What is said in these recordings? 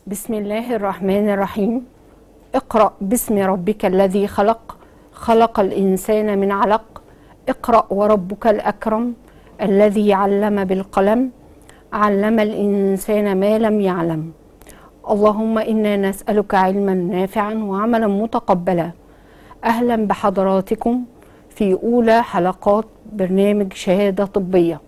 بسم الله الرحمن الرحيم اقرأ باسم ربك الذي خلق خلق الإنسان من علق اقرأ وربك الأكرم الذي علم بالقلم علم الإنسان ما لم يعلم اللهم إنا نسألك علما نافعا وعملا متقبلا أهلا بحضراتكم في أولى حلقات برنامج شهادة طبية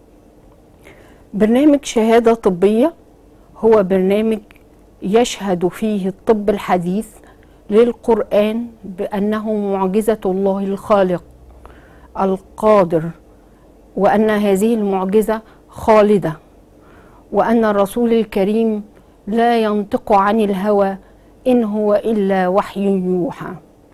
برنامج شهادة طبية هو برنامج يشهد فيه الطب الحديث للقرآن بأنه معجزة الله الخالق القادر وأن هذه المعجزة خالدة وأن الرسول الكريم لا ينطق عن الهوى إن هو إلا وحي يوحى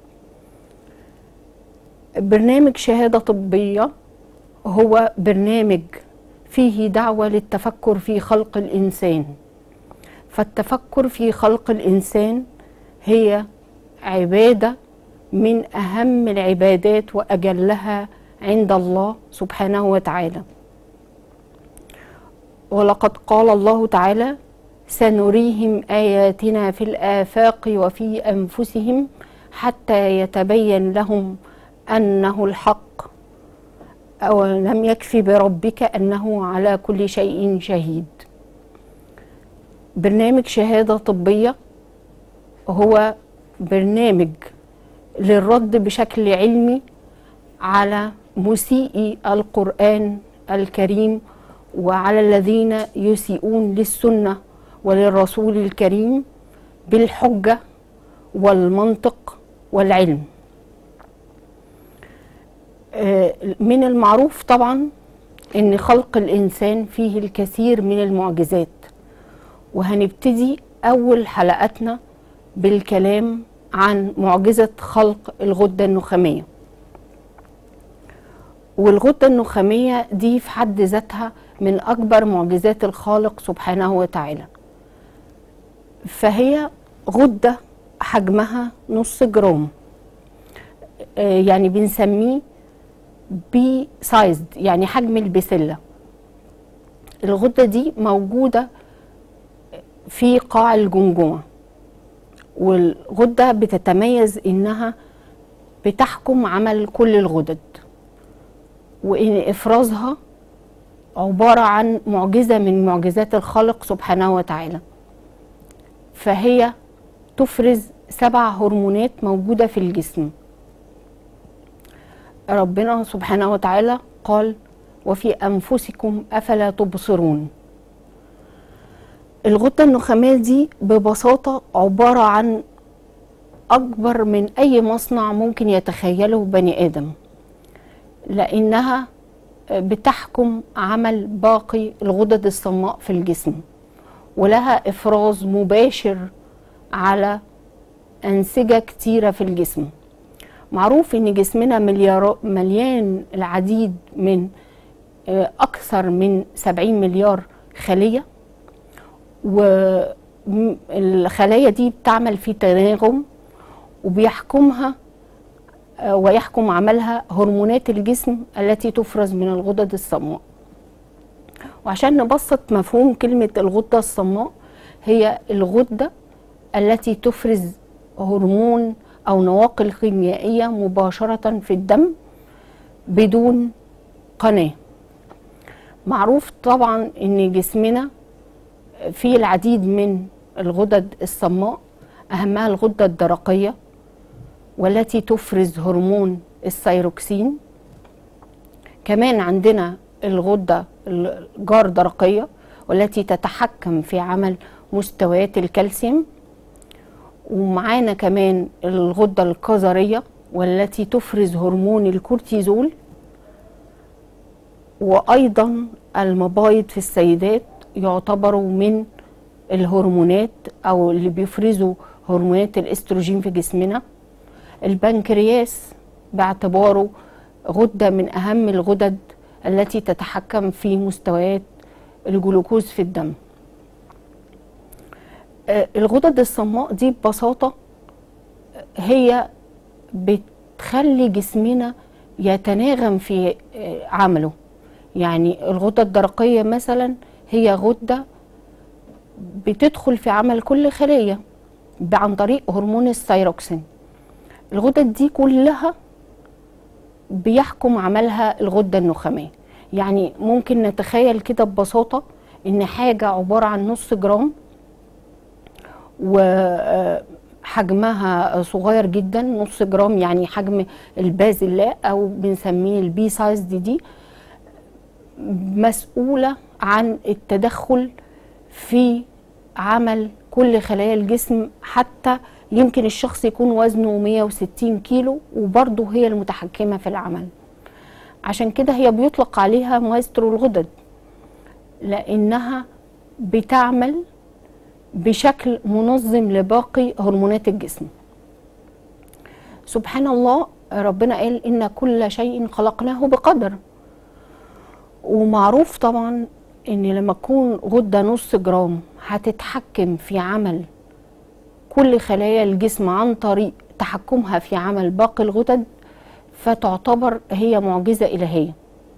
برنامج شهادة طبية هو برنامج فيه دعوة للتفكر في خلق الإنسان فالتفكر في خلق الإنسان هي عبادة من أهم العبادات وأجلها عند الله سبحانه وتعالى ولقد قال الله تعالى سنريهم آياتنا في الآفاق وفي أنفسهم حتى يتبين لهم أنه الحق أو لم يكفي بربك أنه على كل شيء شهيد برنامج شهادة طبية هو برنامج للرد بشكل علمي على مسيئي القرآن الكريم وعلى الذين يسيئون للسنة وللرسول الكريم بالحجة والمنطق والعلم من المعروف طبعا ان خلق الانسان فيه الكثير من المعجزات وهنبتدي اول حلقاتنا بالكلام عن معجزه خلق الغده النخاميه والغده النخاميه دي في حد ذاتها من اكبر معجزات الخالق سبحانه وتعالى فهي غده حجمها نص جرام يعني بنسميه بي سايزد يعني حجم البسله الغده دي موجوده في قاع الجمجمه والغده بتتميز انها بتحكم عمل كل الغدد وان افرازها عباره عن معجزه من معجزات الخالق سبحانه وتعالى فهي تفرز سبع هرمونات موجوده في الجسم ربنا سبحانه وتعالى قال وفي انفسكم افلا تبصرون الغده النخاميه دي ببساطه عباره عن اكبر من اي مصنع ممكن يتخيله بني ادم لانها بتحكم عمل باقي الغدد الصماء في الجسم ولها افراز مباشر على انسجه كتيره في الجسم معروف ان جسمنا مليار مليان العديد من اكثر من 70 مليار خليه والخلايا دي بتعمل في تناغم وبيحكمها ويحكم عملها هرمونات الجسم التي تفرز من الغدد الصماء وعشان نبسط مفهوم كلمة الغدة الصماء هي الغدة التي تفرز هرمون أو نواقل كيميائية مباشرة في الدم بدون قناة معروف طبعا ان جسمنا فيه العديد من الغدد الصماء اهمها الغده الدرقيه والتي تفرز هرمون الثيروكسين كمان عندنا الغده الجار درقيه والتي تتحكم في عمل مستويات الكالسيوم ومعانا كمان الغده الكظريه والتي تفرز هرمون الكورتيزول وايضا المبايض في السيدات يعتبروا من الهرمونات او اللي بيفرزوا هرمونات الاستروجين في جسمنا البنكرياس باعتباره غده من اهم الغدد التي تتحكم في مستويات الجلوكوز في الدم الغدد الصماء دي ببساطه هي بتخلي جسمنا يتناغم في عمله يعني الغدة الدرقية مثلا هي غدة بتدخل في عمل كل خليه عن طريق هرمون الثيروكسين الغدد دي كلها بيحكم عملها الغده النخاميه يعني ممكن نتخيل كده ببساطه ان حاجه عباره عن نص جرام وحجمها صغير جدا نص جرام يعني حجم البازلاء او بنسميه البي سايز دي دي مسؤوله عن التدخل في عمل كل خلايا الجسم حتى يمكن الشخص يكون وزنه 160 كيلو وبرضه هي المتحكمة في العمل عشان كده هي بيطلق عليها مايسترو الغدد لأنها بتعمل بشكل منظم لباقي هرمونات الجسم سبحان الله ربنا قال إن كل شيء خلقناه بقدر ومعروف طبعا ان لما تكون غده نص جرام هتتحكم في عمل كل خلايا الجسم عن طريق تحكمها في عمل باقي الغدد فتعتبر هي معجزه الهيه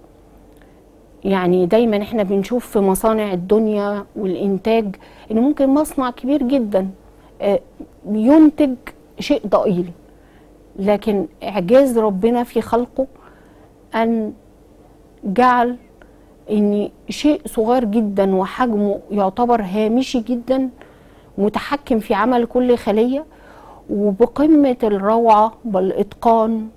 يعني دايما احنا بنشوف في مصانع الدنيا والانتاج ان ممكن مصنع كبير جدا ينتج شيء ضئيل لكن اعجاز ربنا في خلقه ان جعل ان شيء صغير جدا وحجمه يعتبر هامشي جدا متحكم في عمل كل خليه وبقمه الروعه والاتقان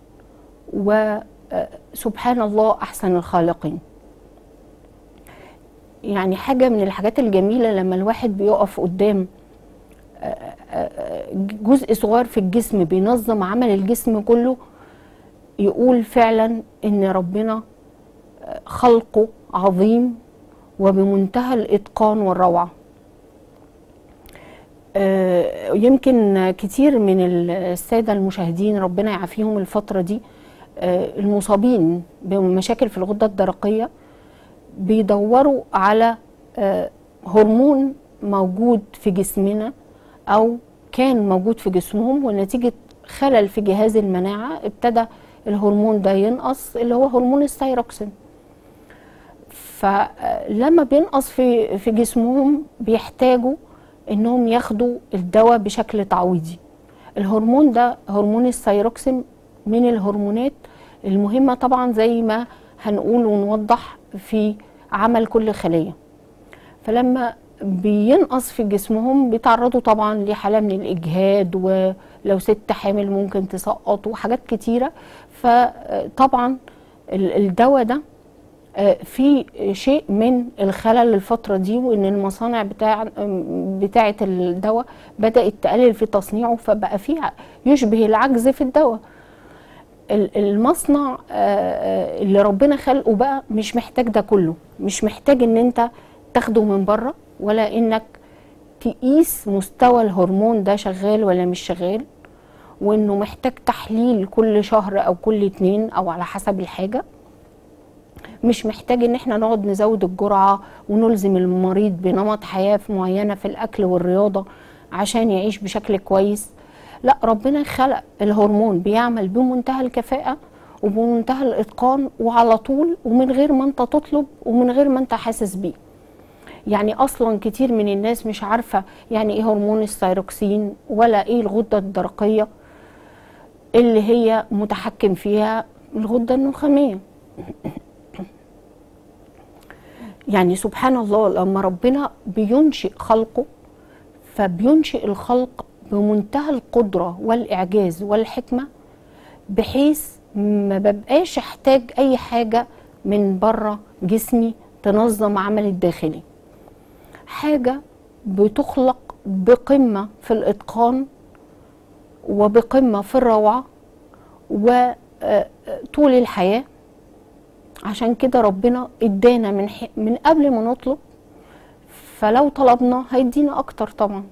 وسبحان الله احسن الخالقين يعني حاجه من الحاجات الجميله لما الواحد بيقف قدام جزء صغير في الجسم بينظم عمل الجسم كله يقول فعلا ان ربنا خلقه عظيم وبمنتهى الاتقان والروعه يمكن كتير من الساده المشاهدين ربنا يعافيهم الفتره دي المصابين بمشاكل في الغده الدرقيه بيدوروا على هرمون موجود في جسمنا او كان موجود في جسمهم ونتيجه خلل في جهاز المناعه ابتدى الهرمون ده ينقص اللي هو هرمون الثيروكسين فلما بينقص في في جسمهم بيحتاجوا انهم ياخدوا الدواء بشكل تعويضي الهرمون ده هرمون الثيروكسين من الهرمونات المهمة طبعا زي ما هنقول ونوضح في عمل كل خلية فلما بينقص في جسمهم بيتعرضوا طبعا لحالة من الإجهاد ولو ست حامل ممكن تسقط وحاجات كتيرة فطبعا الدواء ده في شيء من الخلل الفترة دي وإن المصانع بتاع بتاعة الدواء بدأت تقلل في تصنيعه فبقى فيه يشبه العجز في الدواء المصنع اللي ربنا خلقه بقى مش محتاج ده كله مش محتاج ان انت تاخده من بره ولا انك تقيس مستوى الهرمون ده شغال ولا مش شغال وانه محتاج تحليل كل شهر او كل اتنين او على حسب الحاجه مش محتاج ان احنا نقعد نزود الجرعه ونلزم المريض بنمط حياه معينه في الاكل والرياضه عشان يعيش بشكل كويس لا ربنا خلق الهرمون بيعمل بمنتهى الكفاءه وبمنتهى الاتقان وعلى طول ومن غير ما انت تطلب ومن غير ما انت حاسس بيه يعني اصلا كتير من الناس مش عارفه يعني ايه هرمون الثيروكسين ولا ايه الغده الدرقيه اللي هي متحكم فيها الغده النخاميه يعني سبحان الله لما ربنا بينشئ خلقه فبينشئ الخلق بمنتهى القدرة والإعجاز والحكمة بحيث ما ببقاش احتاج أي حاجة من بره جسمي تنظم عمل الداخلي حاجة بتخلق بقمة في الإتقان وبقمة في الروعة وطول الحياة عشان كده ربنا ادانا من ح... من قبل ما نطلب فلو طلبنا هيدينا اكتر طبعا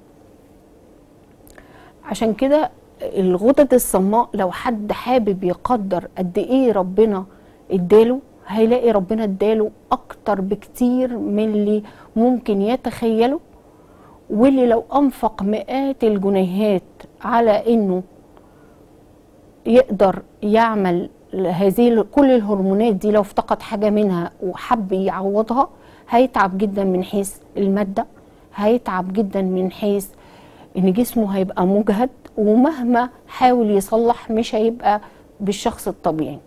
عشان كده الغدد الصماء لو حد حابب يقدر قد ايه ربنا اداله هيلاقي ربنا اداله اكتر بكتير من اللي ممكن يتخيله واللي لو انفق مئات الجنيهات على انه يقدر يعمل هذه كل الهرمونات دي لو افتقد حاجه منها وحب يعوضها هيتعب جدا من حيث الماده هيتعب جدا من حيث ان جسمه هيبقى مجهد ومهما حاول يصلح مش هيبقى بالشخص الطبيعي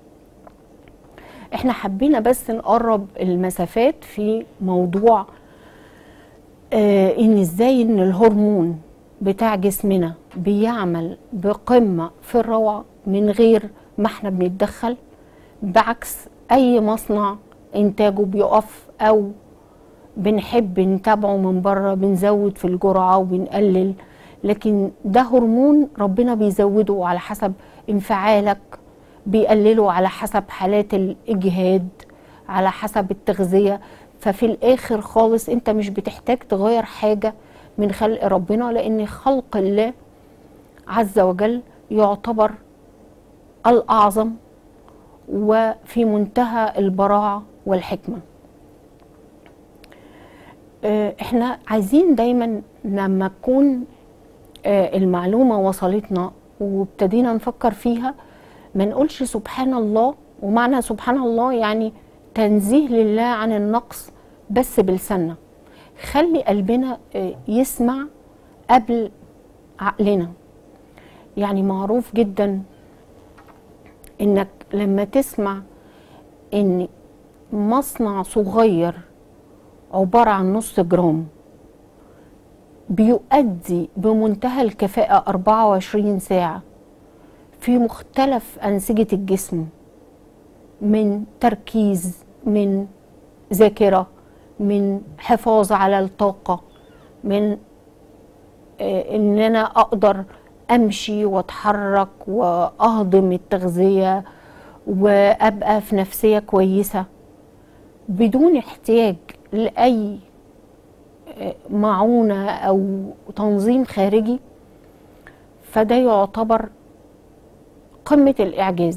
احنا حبينا بس نقرب المسافات في موضوع آه ان ازاي ان الهرمون بتاع جسمنا بيعمل بقمة في الروعة من غير ما احنا بنتدخل بعكس اي مصنع انتاجه بيقف او بنحب نتابعه من بره بنزود في الجرعة وبنقلل لكن ده هرمون ربنا بيزوده على حسب انفعالك بيقلله على حسب حالات الإجهاد على حسب التغذية ففي الآخر خالص أنت مش بتحتاج تغير حاجة من خلق ربنا لأن خلق الله عز وجل يعتبر الأعظم وفي منتهى البراعة والحكمة احنا عايزين دايما لما تكون المعلومة وصلتنا وابتدينا نفكر فيها ما نقولش سبحان الله ومعنى سبحان الله يعني تنزيه لله عن النقص بس بلساننا خلي قلبنا يسمع قبل عقلنا يعني معروف جدا انك لما تسمع ان مصنع صغير عبارة عن نص جرام بيؤدي بمنتهى الكفاءة 24 ساعة في مختلف أنسجة الجسم من تركيز من ذاكرة من حفاظ على الطاقة من ان انا اقدر امشي واتحرك واهضم التغذية وابقى في نفسية كويسة بدون احتياج لاي معونة او تنظيم خارجي فده يعتبر قمة الاعجاز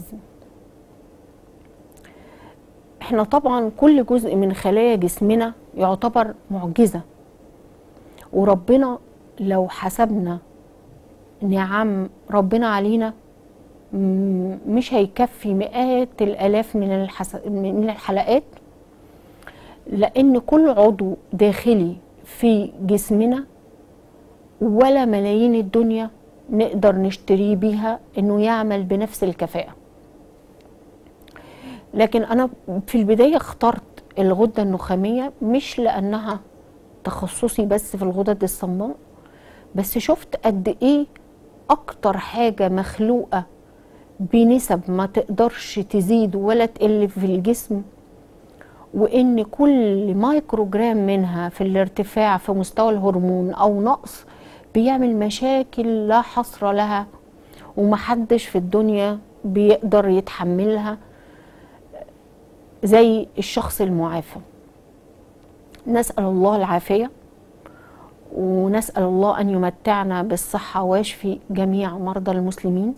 احنا طبعا كل جزء من خلايا جسمنا يعتبر معجزة وربنا لو حسبنا نعم ربنا علينا مش هيكفي مئات الالاف من الحس... من الحلقات لان كل عضو داخلي في جسمنا ولا ملايين الدنيا نقدر نشتريه بيها انه يعمل بنفس الكفاءه لكن انا في البدايه اخترت الغده النخاميه مش لانها تخصصي بس في الغدد الصماء بس شفت قد ايه اكتر حاجه مخلوقه بنسب ما تقدرش تزيد ولا تقل في الجسم وان كل مايكروجرام منها في الارتفاع في مستوى الهرمون او نقص بيعمل مشاكل لا حصر لها ومحدش في الدنيا بيقدر يتحملها زي الشخص المعافى نسأل الله العافية ونسأل الله أن يمتعنا بالصحة ويشفي جميع مرضى المسلمين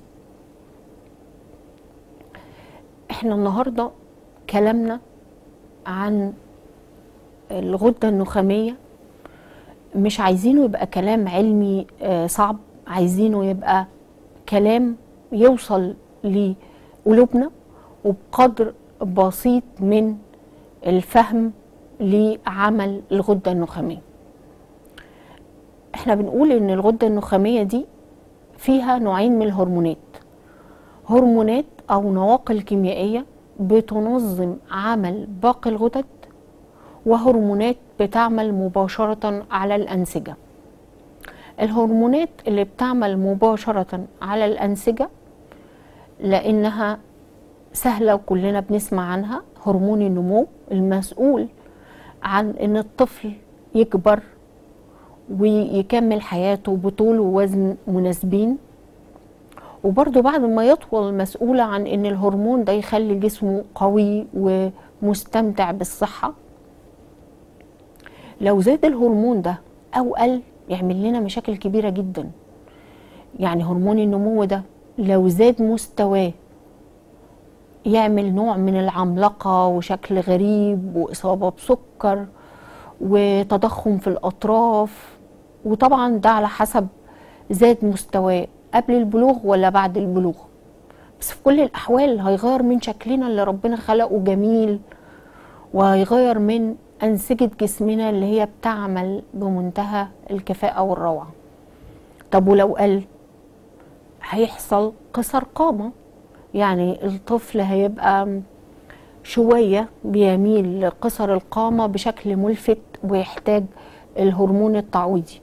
احنا النهاردة كلامنا عن الغدة النخامية مش عايزينه يبقى كلام علمي صعب عايزينه يبقى كلام يوصل لقلوبنا وبقدر بسيط من الفهم لعمل الغده النخاميه احنا بنقول ان الغده النخاميه دي فيها نوعين من الهرمونات هرمونات او نواقل كيميائيه بتنظم عمل باقي الغدد وهرمونات بتعمل مباشره على الانسجه الهرمونات اللي بتعمل مباشره على الانسجه لانها سهله وكلنا بنسمع عنها هرمون النمو المسؤول عن ان الطفل يكبر ويكمل حياته بطول ووزن مناسبين وبرضه بعد ما يطول مسؤولة عن ان الهرمون ده يخلي جسمه قوي ومستمتع بالصحة لو زاد الهرمون ده او قل يعمل لنا مشاكل كبيرة جدا يعني هرمون النمو ده لو زاد مستواه يعمل نوع من العملاقة وشكل غريب وإصابة بسكر وتضخم في الأطراف وطبعا ده على حسب زاد مستواه قبل البلوغ ولا بعد البلوغ بس في كل الأحوال هيغير من شكلنا اللي ربنا خلقه جميل وهيغير من أنسجة جسمنا اللي هي بتعمل بمنتهى الكفاءة والروعة طب ولو قل هيحصل قصر قامة يعني الطفل هيبقى شوية بيميل لقصر القامة بشكل ملفت ويحتاج الهرمون التعويضي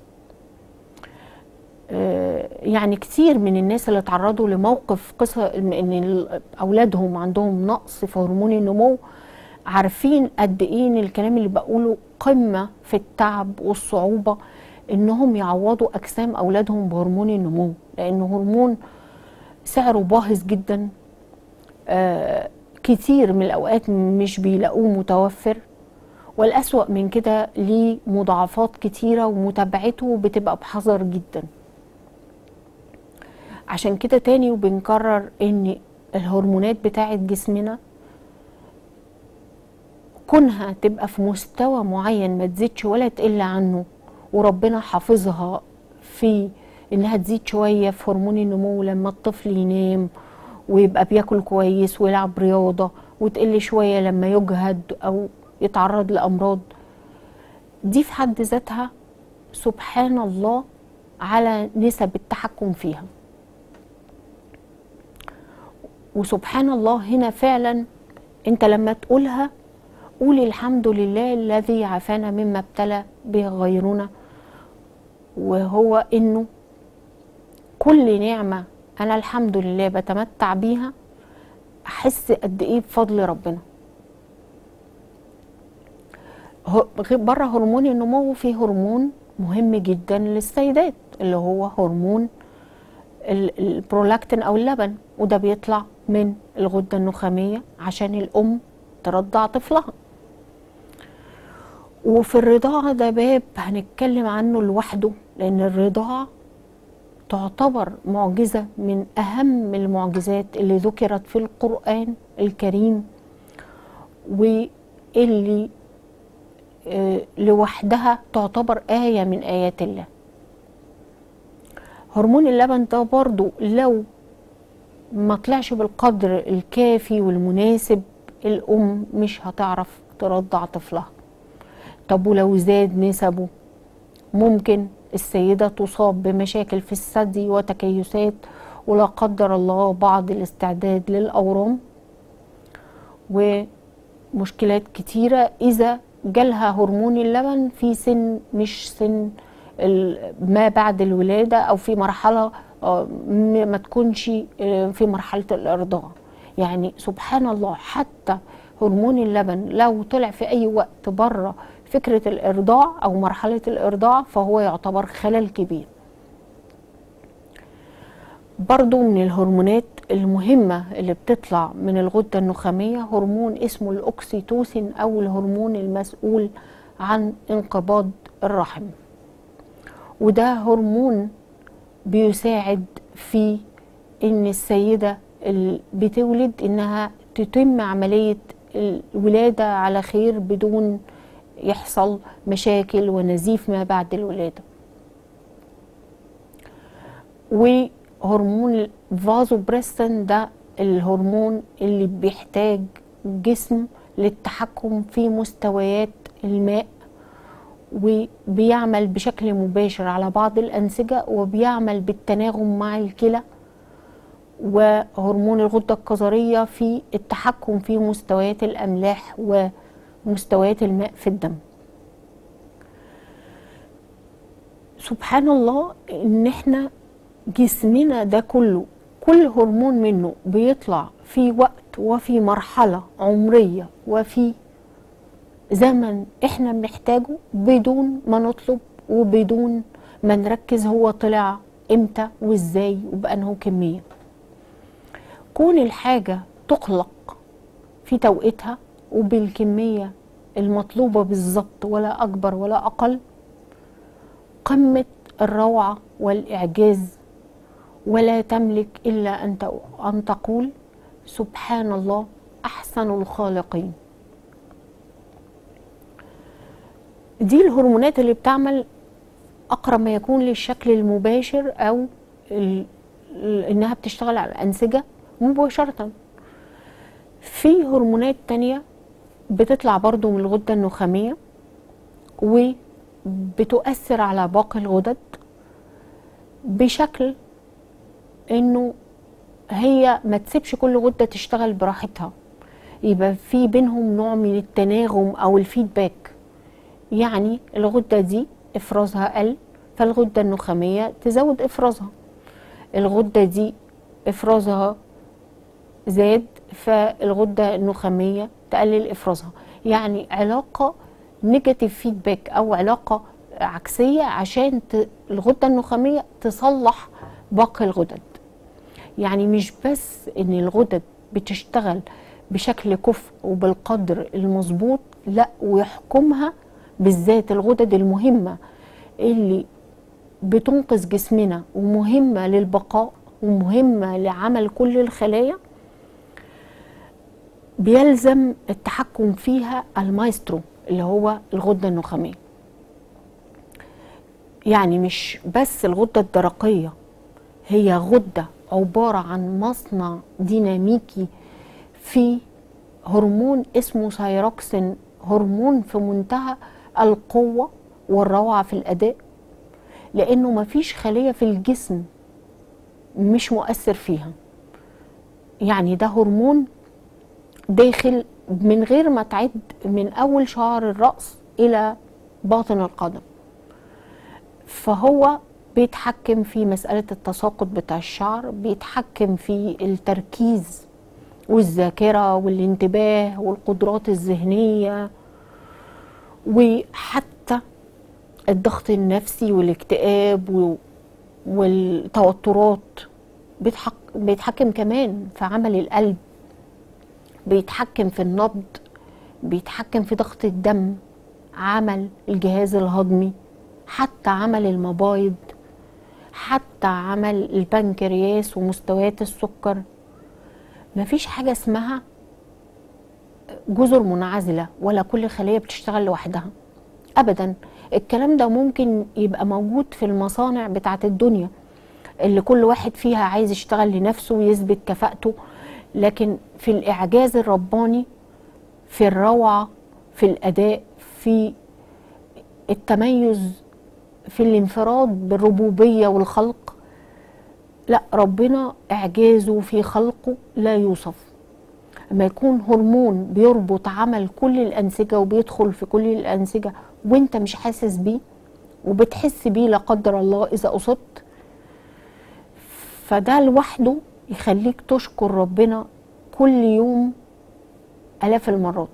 آه، يعني كتير من الناس اللي اتعرضوا لموقف قصة ان ال- اولادهم عندهم نقص في هرمون النمو عارفين قد ايه ان الكلام اللي بقوله قمة في التعب والصعوبة انهم يعوضوا اجسام اولادهم بهرمون النمو لانه هرمون سعره باهظ جدا آه كتير من الاوقات مش بيلاقوه متوفر والأسوأ من كده ليه مضاعفات كتيرة ومتابعته بتبقى بحذر جدا عشان كده تاني وبنكرر ان الهرمونات بتاعت جسمنا كونها تبقى في مستوى معين ما تزيدش ولا تقل عنه وربنا حافظها في انها تزيد شويه في هرمون النمو لما الطفل ينام ويبقى بياكل كويس ويلعب رياضه وتقل شويه لما يجهد او يتعرض لامراض دي في حد ذاتها سبحان الله على نسب التحكم فيها وسبحان الله هنا فعلا انت لما تقولها قول الحمد لله الذي عافانا مما ابتلى به غيرنا وهو انه كل نعمه انا الحمد لله بتمتع بيها احس قد ايه بفضل ربنا هو- غير- بره هرمون النمو في هرمون مهم جدا للسيدات اللي هو هرمون ال- البرولاكتين او اللبن وده بيطلع من الغده النخاميه عشان الام ترضع طفلها وفي الرضاعه ده باب هنتكلم عنه لوحده لان الرضاعه تعتبر معجزه من اهم المعجزات اللي ذكرت في القران الكريم واللي آه، لوحدها تعتبر آية من آيات الله هرمون اللبن ده برضو لو ما طلعش بالقدر الكافي والمناسب الأم مش هتعرف ترضع طفلها طب ولو زاد نسبه ممكن السيدة تصاب بمشاكل في الثدي وتكيسات ولا قدر الله بعض الاستعداد للأورام ومشكلات كتيرة إذا جالها هرمون اللبن في سن مش سن ال- ما بعد الولادة أو في مرحلة آه، م- ما تكونش آه، في مرحلة الإرضاع يعني سبحان الله حتى هرمون اللبن لو طلع في أي وقت بره فكرة الإرضاع أو مرحلة الإرضاع فهو يعتبر خلل كبير برضو من الهرمونات المهمة اللي بتطلع من الغدة النخامية هرمون اسمه الأكسيتوسين أو الهرمون المسؤول عن انقباض الرحم وده هرمون بيساعد في ان السيدة اللي بتولد انها تتم عملية الولادة على خير بدون يحصل مشاكل ونزيف ما بعد الولادة وهرمون الفازوبريستين ده الهرمون اللي بيحتاج جسم للتحكم في مستويات الماء وبيعمل بشكل مباشر على بعض الأنسجة وبيعمل بالتناغم مع الكلى وهرمون الغدة الكظرية في التحكم في مستويات الأملاح ومستويات الماء في الدم سبحان الله ان احنا جسمنا ده كله كل هرمون منه بيطلع في وقت وفي مرحلة عمرية وفي زمن احنا بنحتاجه بدون ما نطلب وبدون ما نركز هو طلع امتى وازاي وبأنه كمية كون الحاجة تخلق في توقيتها وبالكمية المطلوبة بالظبط ولا أكبر ولا أقل قمة الروعة والإعجاز ولا تملك إلا أن تق- أن تقول سبحان الله أحسن الخالقين دي الهرمونات اللي بتعمل أقرب ما يكون للشكل المباشر أو ال- ال- إنها بتشتغل على الأنسجة مباشرة في هرمونات تانية بتطلع برضو من الغدة النخامية وبتؤثر على باقي الغدد بشكل انه هي ما تسيبش كل غدة تشتغل براحتها يبقى في بينهم نوع من التناغم او الفيدباك يعني الغدة دي افرازها قل فالغدة النخامية تزود افرازها الغدة دي افرازها زاد فالغدة النخامية تقلل افرازها يعني علاقة نيجاتيف فيدباك او علاقة عكسية عشان ت... الغدة النخامية تصلح باقي الغدد يعني مش بس ان الغدد بتشتغل بشكل كفء وبالقدر المظبوط لا ويحكمها بالذات الغدد المهمة اللي بتنقذ جسمنا ومهمة للبقاء ومهمة لعمل كل الخلايا بيلزم التحكم فيها المايسترو اللي هو الغدة النخامية يعني مش بس الغدة الدرقية هي غدة عبارة عن مصنع ديناميكي في هرمون اسمه سايروكسين هرمون في منتهى القوة والروعة في الأداء لأنه مفيش خلية في الجسم مش مؤثر فيها يعني ده هرمون داخل من غير ما تعد من أول شعر الرأس إلى باطن القدم فهو بيتحكم في مسألة التساقط بتاع الشعر بيتحكم في التركيز والذاكرة والانتباه والقدرات الذهنية وحتى الضغط النفسي والاكتئاب والتوترات بيتحكم كمان في عمل القلب بيتحكم في النبض بيتحكم في ضغط الدم عمل الجهاز الهضمي حتى عمل المبايض حتى عمل البنكرياس ومستويات السكر مفيش حاجة اسمها جزر منعزلة ولا كل خلية بتشتغل لوحدها أبدا الكلام ده ممكن يبقى موجود في المصانع بتاعة الدنيا اللي كل واحد فيها عايز يشتغل لنفسه ويثبت كفاءته لكن في الإعجاز الرباني في الروعة في الأداء في التميز في الانفراد بالربوبية والخلق لا ربنا إعجازه في خلقه لا يوصف اما يكون هرمون بيربط عمل كل الأنسجة وبيدخل في كل الأنسجة وانت مش حاسس بيه وبتحس بيه لا قدر الله إذا أصبت فده لوحده يخليك تشكر ربنا كل يوم آلاف المرات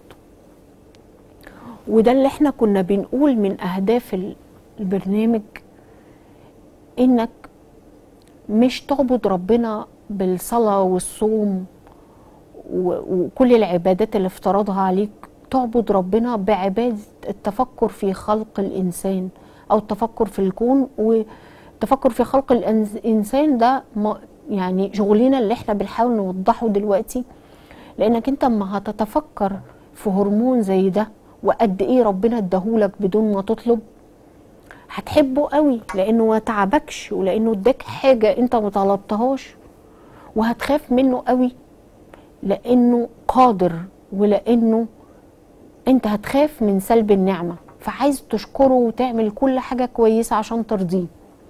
وده اللي احنا كنا بنقول من أهداف البرنامج إنك مش تعبد ربنا بالصلاة والصوم وكل العبادات اللي افترضها عليك تعبد ربنا بعبادة التفكر في خلق الإنسان أو التفكر في الكون والتفكر في خلق الإنسان ده يعني شغلنا اللي احنا بنحاول نوضحه دلوقتي لأنك أنت اما هتتفكر في هرمون زي ده وقد إيه ربنا اداهولك بدون ما تطلب هتحبه قوي لانه ما تعبكش ولانه اداك حاجه انت ما طلبتهاش وهتخاف منه قوي لانه قادر ولانه انت هتخاف من سلب النعمه فعايز تشكره وتعمل كل حاجه كويسه عشان ترضيه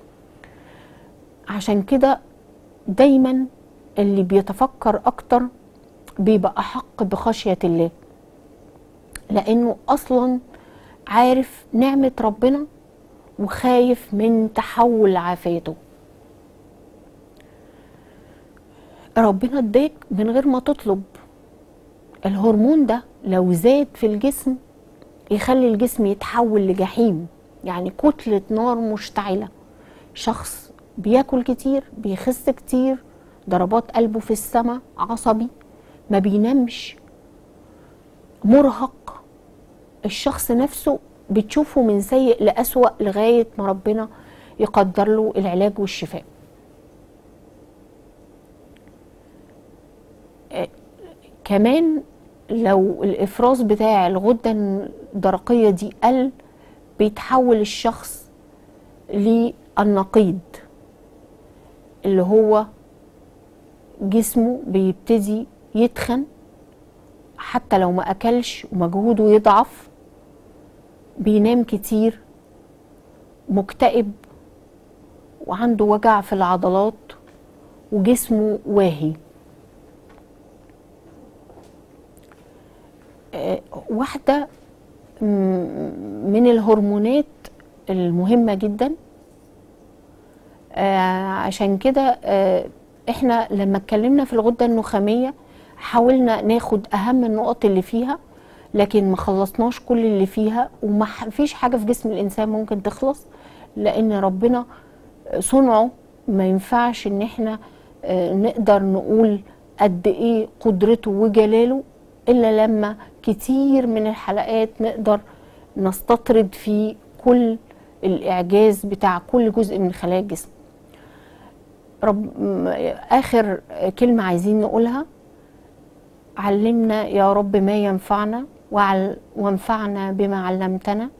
عشان كده دايما اللي بيتفكر اكتر بيبقى احق بخشيه الله لانه اصلا عارف نعمه ربنا وخايف من تحول عافيته ربنا اداك من غير ما تطلب الهرمون ده لو زاد في الجسم يخلي الجسم يتحول لجحيم يعني كتلة نار مشتعلة شخص بياكل كتير بيخس كتير ضربات قلبه في السماء عصبي ما بينامش مرهق الشخص نفسه بتشوفه من سيء لأسوأ لغاية ما ربنا يقدر له العلاج والشفاء آه، كمان لو الافراز بتاع الغده الدرقيه دي قل بيتحول الشخص للنقيض اللي هو جسمه بيبتدي يتخن حتى لو ما اكلش ومجهوده يضعف بينام كتير مكتئب وعنده وجع في العضلات وجسمه واهي آه، واحدة م- من الهرمونات المهمة جدا آه، عشان كده آه، احنا لما اتكلمنا في الغدة النخامية حاولنا ناخد اهم النقط اللي فيها لكن ما خلصناش كل اللي فيها وما ح- فيش حاجة في جسم الانسان ممكن تخلص لان ربنا صنعه ما ينفعش ان احنا آه، نقدر نقول قد ايه قدرته وجلاله الا لما كتير من الحلقات نقدر نستطرد في كل الاعجاز بتاع كل جزء من خلايا الجسم رب م- اخر كلمه عايزين نقولها علمنا يا رب ما ينفعنا وعل وانفعنا بما علمتنا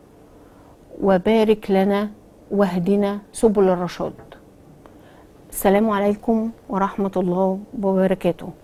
وبارك لنا واهدنا سبل الرشاد السلام عليكم ورحمه الله وبركاته